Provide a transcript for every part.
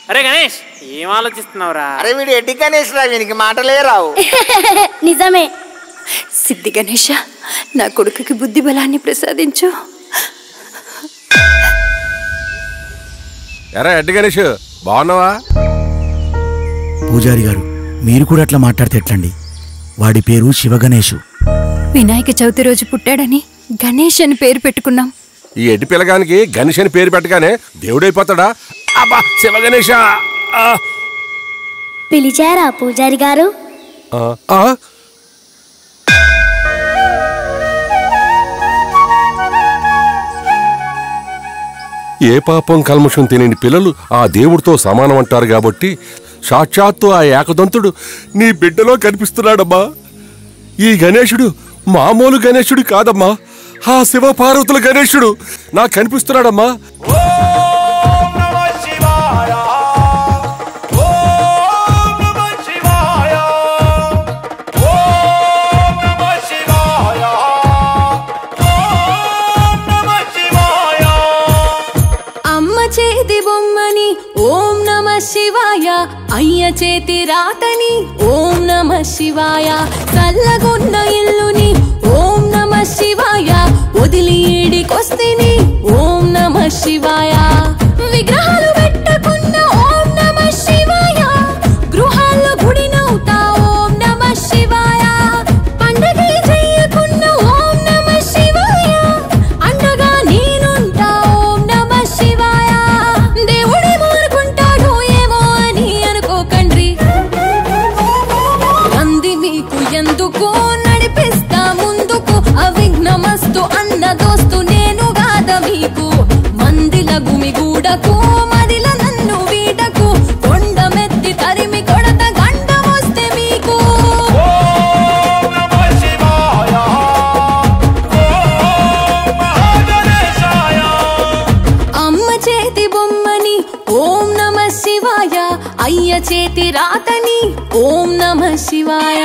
అరే గణేష్ ఏం ఆలోచిస్తున్నావురా అరే వీడు ఎడ్డి గణేష్ రా వీనికి మాటలే రావు నిజమే సిద్ధి గణేష నా కొడుకుకి బుద్ధి బలాన్ని ప్రసాదించు ఎరా ఎడ్డి గణేష్ బాగున్నావా పూజారి గారు మీరు కూడా అట్లా మాట్లాడితే ఎట్లండి వాడి పేరు శివగణేషు వినాయక చవితి రోజు పుట్టాడని గణేష్ అని పేరు పెట్టుకున్నాం ఈ ఎడ్డి పిల్లగానికి గణేష్ అని పేరు పెట్టగానే దేవుడైపోతాడా అబ్బా శివ గణేష పిలిచారా పూజారి గారు ఏ పాపం కల్మషం తినని పిల్లలు ఆ దేవుడితో సమానం అంటారు కాబట్టి సాక్షాత్తు ఆ ఏకదంతుడు నీ బిడ్డలో కనిపిస్తున్నాడమ్మా ఈ గణేశుడు మామూలు గణేశుడు కాదమ్మా ఆ శివ పార్వతుల గణేశుడు నాకు కనిపిస్తున్నాడమ్మా అమ్మ చేతి బొమ్మని ఓం నమ శివాయ అయ్య చేతి రాతని ఓం నమ శివాయ చల్లగొన్న ఇల్లుని ఓం నమ శివాయ వదిలి ఏడికొస్తిని ఓం నమ శివాయ విగ్రహాలు పెట్టకున్న ఓం నమ శివాయ గృహాల్లో గుడినవుతా ఓం నమ శివాయ పండగే చెయ్యకున్న ఓం నమ శివాయ అండగా నేనుంటా ఓం నమ శివాయ దేవుడే మారుకుంటాడు ఏమో అని అనుకోకండ్రి అంది మీకు ఎందుకు నడిపిస్తా ముందుకు అవిఘ్నమస్తు అన్న దోస్తు నేను గాద మీకు మందిల గుమి గూడకు మదిల నన్ను వీడకు కొండ మెత్తి తరిమి కొడత గంట వస్తే మీకు అమ్మ చేతి బొమ్మని ఓం నమ శివాయ అయ్య చేతి రాతని ఓం నమ శివాయ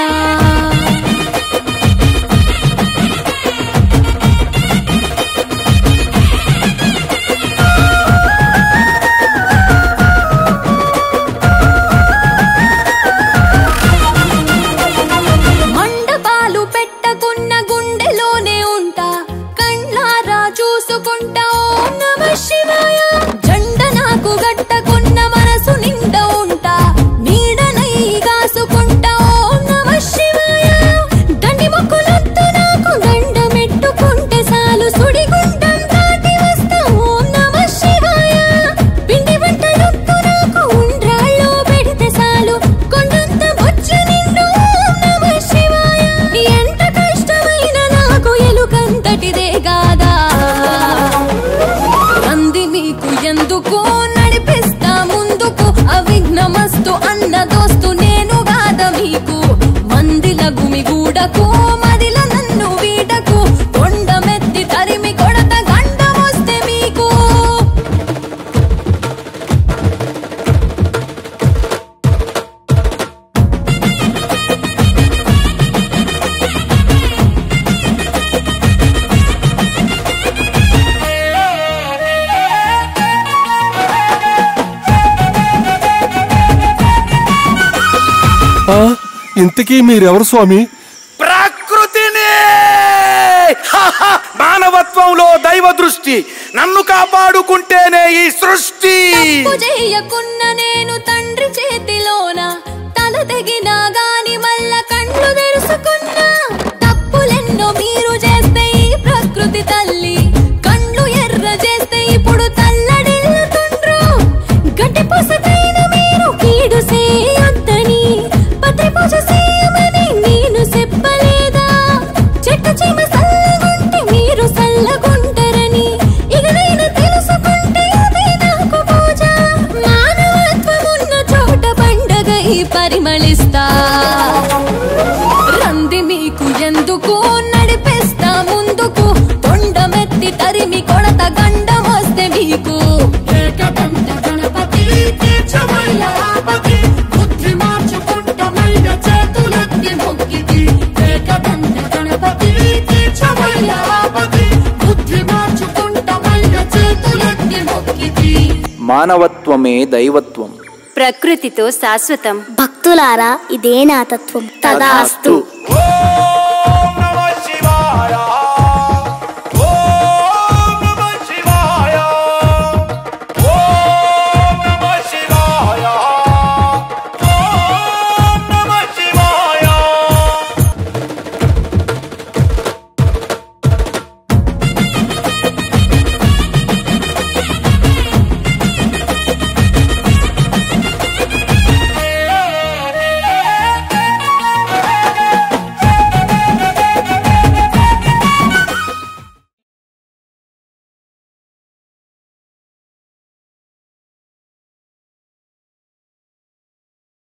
మండపాలు పెట్టకున్న గుండెలోనే ఉంటా కండ్లారా చూసుకుంటా ఓం నమ శివాయ జండ నాకు గట్టకున్న మనసు నిండా ఉంటా నీడనై కాసుకుంటా ఓం నమ శివాయ దండి మొక్కులొద్దు నాకు దండ మెట్టుకుంటే చాలు సుడిగుండం దాటి వస్తా ఓం నమ శివాయ పిండి వంటలొద్దు నాకు ఉండ్రాళ్ళు పెడితే చాలు కొండంత బొచ్చు నిండు ఓం నమ శివాయ ఎంత కష్టమైన నాకు ఎలుకంతటిదే కాదా అంది మీకు ఎందుకు నడిపిస్తా ముందుకు అవిఘ్నమస్తు అన్న దోస్తు నేను గాద మీకు మందిల గుమి గూడకు మదిల నన్ను వీడకు కొండ మెత్తి తరిమి కొడత గంట వస్తే మీకు ఆ, ఇంతకీ మీరెవరు స్వామి ప్రకృతిని హహ! మానవత్వంలో దైవ దృష్టి నన్ను కాపాడుకుంటేనే ఈ సృష్టి తప్పు చేయకున్న నేను తండ్రి చేతిలోన తల తెగినా గాని మల్ల కళ్ళు తెరుచుకున్నా తప్పులెన్నో మీరు చేస్తే ఈ ప్రకృతి తల్లి కళ్ళు ఎర్ర చేస్తే ఇప్పుడు తల్లడిల్లుతుండ్రు గట్టి పొసకైన మీరు కీడు చేయొద్దని పత్రి పూజ చేయమని నేను చెప్పలేదా చెట్టు చీమ సల్లగుంటే మీరు సల్లగుంటరని ఇక నేను తెలుసుకుంటే అదే నాకు పూజ మానవత్వమున్న చోట పండగ ఈ పరిమళిస్తా రంది మీకు ఎందుకు నడిపిస్తా ముందుకు కొండ మెత్తి తరిమి కొడత గండం వస్తే మీకు ఏకదంత గణపతి తీర్చవయ్య ఆపతి బుద్ధి మార్చుకుంటమయ్య చేతులెత్తి మొక్కితి ఏకదంత గణపతి తీర్చవయ్య ఆపతి బుద్ధి మార్చుకుంటమయ్య చేతులెత్తి మొక్కితి మానవత్వమే దైవత్వం ప్రకృతితో శాశ్వతం భక్తులారా ఇదే నా తత్వం తదాస్తు ఓ